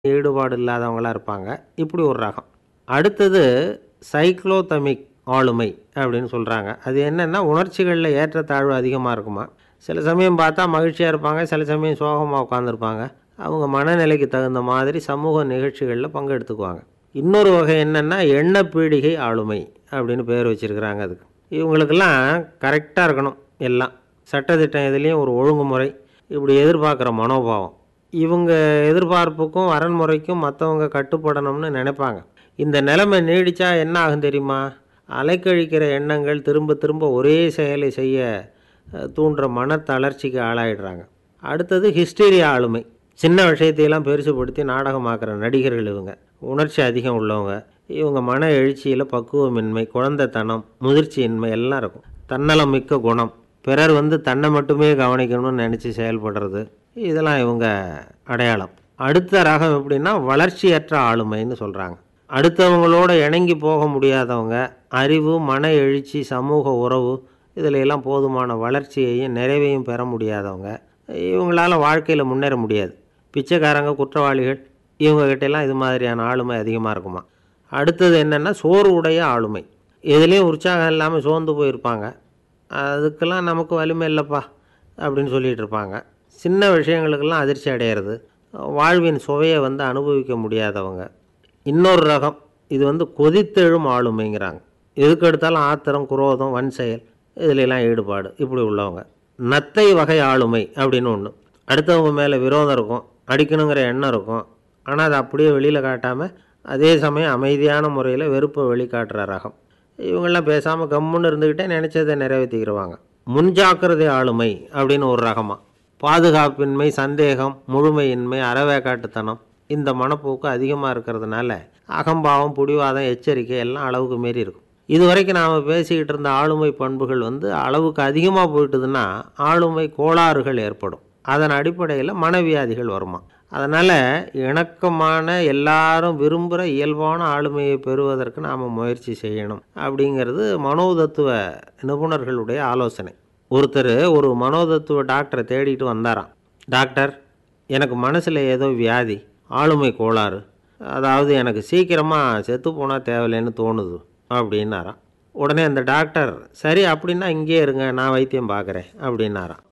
ஈடுபாடு இல்லாதவங்களா இருப்பாங்க இப்படி ஒரு ரகம் அடுத்தது சைக்ளோதமிக் ஆளுமை அப்படின்னு சொல்கிறாங்க அது என்னென்னா உணர்ச்சிகளில் ஏற்றத்தாழ்வு அதிகமாக இருக்குமா சில சமயம் பார்த்தா மகிழ்ச்சியாக இருப்பாங்க சில சமயம் சோகமாக உட்காந்துருப்பாங்க அவங்க மனநிலைக்கு தகுந்த மாதிரி சமூக நிகழ்ச்சிகளில் பங்கெடுத்துக்குவாங்க இன்னொரு வகை என்னென்னா எண்ண பீடிகை ஆளுமை அப்படின்னு பேர் வச்சுருக்கிறாங்க அதுக்கு இவங்களுக்கெல்லாம் கரெக்டாக இருக்கணும் எல்லாம் சட்டத்திட்டம் எதுலேயும் ஒரு ஒழுங்குமுறை இப்படி எதிர்பார்க்குற மனோபாவம் இவங்க எதிர்பார்ப்புக்கும் வரன்முறைக்கும் மற்றவங்க கட்டுப்படணும்னு நினைப்பாங்க இந்த நிலைமை நீடிச்சா என்ன ஆகும் தெரியுமா அலைக்கழிக்கிற எண்ணங்கள் திரும்ப திரும்ப ஒரே செயலை செய்ய அஹ், தூண்டுற மன தளர்ச்சிக்கு ஆளாயிடுறாங்க அடுத்தது ஹிஸ்டீரியா ஆளுமை சின்ன விஷயத்தையெல்லாம் பெருசுபடுத்தி நாடகமாக்குற நடிகர்கள் இவங்க உணர்ச்சி அதிகம் உள்ளவங்க இவங்க மன எழுச்சியில் பக்குவமின்மை குழந்தைத்தனம் முதிர்ச்சியின்மை எல்லாம் இருக்கும் தன்னலம் மிக்க குணம் பிறர் வந்து தன்னை மட்டுமே கவனிக்கணும்னு நினச்சி செயல்படுறது இதெல்லாம் இவங்க அடையாளம் அடுத்த ரகம் எப்படின்னா வளர்ச்சியற்ற ஆளுமைன்னு சொல்கிறாங்க அடுத்தவங்களோட இணங்கி போக முடியாதவங்க அறிவு மன எழுச்சி சமூக உறவு இதில் எல்லாம் போதுமான வளர்ச்சியையும் நிறைவையும் பெற முடியாதவங்க இவங்களால வாழ்க்கையில் முன்னேற முடியாது பிச்சைக்காரங்க குற்றவாளிகள் இவங்ககிட்ட எல்லாம் இது மாதிரியான ஆளுமை அதிகமாக இருக்குமா அடுத்தது என்னென்னா சோறு உடைய ஆளுமை எதுலேயும் உற்சாகம் இல்லாமல் சோர்ந்து போயிருப்பாங்க அதுக்கெல்லாம் நமக்கு வலிமை இல்லைப்பா அப்படின்னு சொல்லிட்டு இருப்பாங்க சின்ன விஷயங்களுக்கெல்லாம் அதிர்ச்சி அடையிறது வாழ்வின் சுவையை வந்து அனுபவிக்க முடியாதவங்க இன்னொரு ரகம் இது வந்து கொதித்தெழும் ஆளுமைங்கிறாங்க எதுக்கு எடுத்தாலும் ஆத்திரம் குரோதம் வன் செயல் இதுல எல்லாம் ஈடுபாடு இப்படி உள்ளவங்க நத்தை வகை ஆளுமை அப்படின்னு ஒன்று அடுத்தவங்க மேலே விரோதம் இருக்கும் அடிக்கணுங்கிற எண்ணம் இருக்கும் ஆனால் அதை அப்படியே வெளியில் காட்டாமல் அதே சமயம் அமைதியான முறையில் வெறுப்பை வெளிக்காட்டுற ரகம் இவங்கெல்லாம் பேசாமல் கம்முன்னு இருந்துக்கிட்டே நினச்சதை நிறைவேற்றிக்கிடுவாங்க முன்ஜாக்கிரதை ஆளுமை அப்படின்னு ஒரு ரகமாக பாதுகாப்பின்மை சந்தேகம் முழுமையின்மை அறவேக்காட்டுத்தனம் இந்த மனப்போக்கு அதிகமாக இருக்கிறதுனால அகம்பாவம் புடிவாதம் எச்சரிக்கை எல்லாம் அளவுக்கு மீறி இருக்கும் இது வரைக்கும் நாம் பேசிக்கிட்டு இருந்த ஆளுமை பண்புகள் வந்து அளவுக்கு அதிகமாக போயிட்டுதுன்னா ஆளுமை கோளாறுகள் ஏற்படும் அதன் அடிப்படையில் மனவியாதிகள் வருமா அதனால் இணக்கமான எல்லாரும் விரும்புகிற இயல்பான ஆளுமையை பெறுவதற்கு நாம் முயற்சி செய்யணும் அப்படிங்கிறது மனோதத்துவ நிபுணர்களுடைய ஆலோசனை ஒருத்தர் ஒரு மனோதத்துவ டாக்டரை தேடிட்டு வந்தாராம் டாக்டர் எனக்கு மனசில் ஏதோ வியாதி ஆளுமை கோளாறு அதாவது எனக்கு சீக்கிரமாக செத்து போனால் தேவையில்லைன்னு தோணுது அப்படின்னாராம் உடனே அந்த டாக்டர் சரி அப்படின்னா இங்கேயே இருங்க நான் வைத்தியம் பார்க்குறேன் அப்படின்னாராம்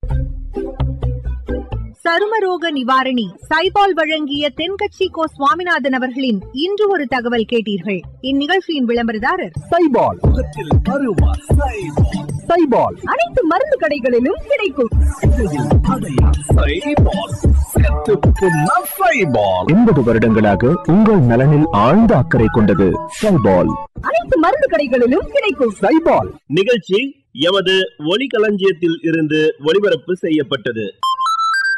சருமரோக நிவாரணி சைபால் வழங்கிய தென்கட்சி கோ சுவாமிநாதன் அவர்களின் இன்று ஒரு தகவல் கேட்டீர்கள் இந்நிகழ்ச்சியின் விளம்பரதாரர் சைபால் முகத்தில் அருவா சைபால் சைபால் அனைத்து மருந்து கடைகளிலும் கிடைக்கும் சைபால் செத்து புண்ணா சைபால் எண்பது வருடங்களாக உங்கள் நலனில் ஆழ்ந்த அக்கறை கொண்டது சைபால் அனைத்து மருந்து கடைகளிலும் கிடைக்கும் சைபால் நிகழ்ச்சி எமது ஒலிகளஞ்சியத்தில் இருந்து ஒளிபரப்பு செய்யப்பட்டது